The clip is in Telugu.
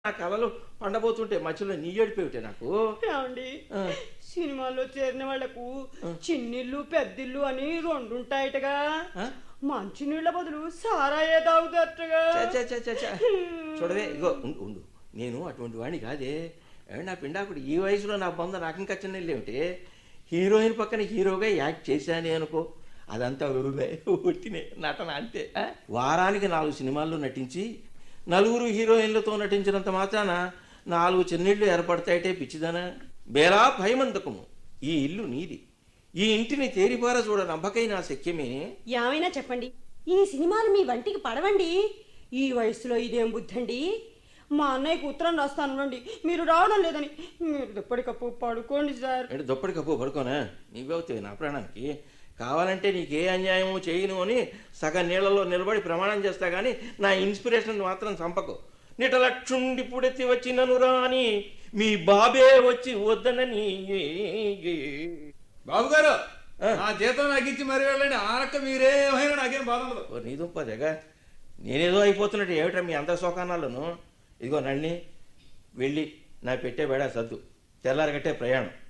నా కళలు పండబోతుంటే మధ్యలో నీ ఏడిపోయితే నాకు ఏమండి ఆ. సినిమాల్లో చేరిన వాళ్లకు చిన్నిళ్ళు పెద్దిళ్ళు అని రెండు ఉంటాయటగా ఆ? మంచినీళ్ళ బదులు సారాయే తాగుతారటగా చ, చ, చ, చ, చ. చూడవే ఇగో ఉండు ఉండు నేను అటువంటి వాడిని కాదే ఏమంటే నా పిండాకుడు ఈ వయసులో నా బంధ నాకు ఇంకా చిన్న ఏమిటి హీరోయిన్ పక్కన హీరోగా యాక్ట్ చేశానే అనుకో అదంతా ఉరువే ఉట్టినే నటన అంతే ఆ? వారానికి నాలుగు సినిమాల్లో నటించి నలుగురు హీరోయిన్లతో నటించినంత మాత్రాన నాలుగు చిన్నిళ్ళు ఏర్పడతాయిటే పిచ్చిదనా బేలా భయమంతకము ఈ ఇల్లు నీది ఈ ఇంటిని తేరిపార చూడ నమ్మకై నా శక్యమే ఏమైనా చెప్పండి ఈ సినిమాలు మీ వంటికి పడవండి ఈ వయసులో ఇదేం బుద్ధండి మా అన్నయ్యకు ఉత్తరం రాస్తానండి మీరు రావడం లేదని మీరు ఎప్పటికప్పుడు పడుకోండి సార్ అంటే దుప్పటి కప్పు పడుకోనా నీవవుతాయి నా ప్రాణానికి కావాలంటే నీకు ఏ అన్యాయము చేయను అని సగం నీళ్ళలో నిలబడి ప్రమాణం చేస్తా కానీ నా ఇన్స్పిరేషన్ మాత్రం చంపకు నిటలక్షుండి పుడెత్తి వచ్చినను రాని మీ బాబే వచ్చి వద్దనని బాబు గారు ఆ. నా జీతం నాకు ఇచ్చి మరి వెళ్ళండి ఆనక్క మీరేమైనా నాకేం బాధ ఉండదు ఓ నీ దుంప తెగ నేనేదో అయిపోతున్నట్టు ఏమిటా మీ అంత శోకానాలను ఇదిగో నళ్ళని వెళ్ళి నా పెట్టే బేడా సద్దు తెల్లారగట్టే ప్రయాణం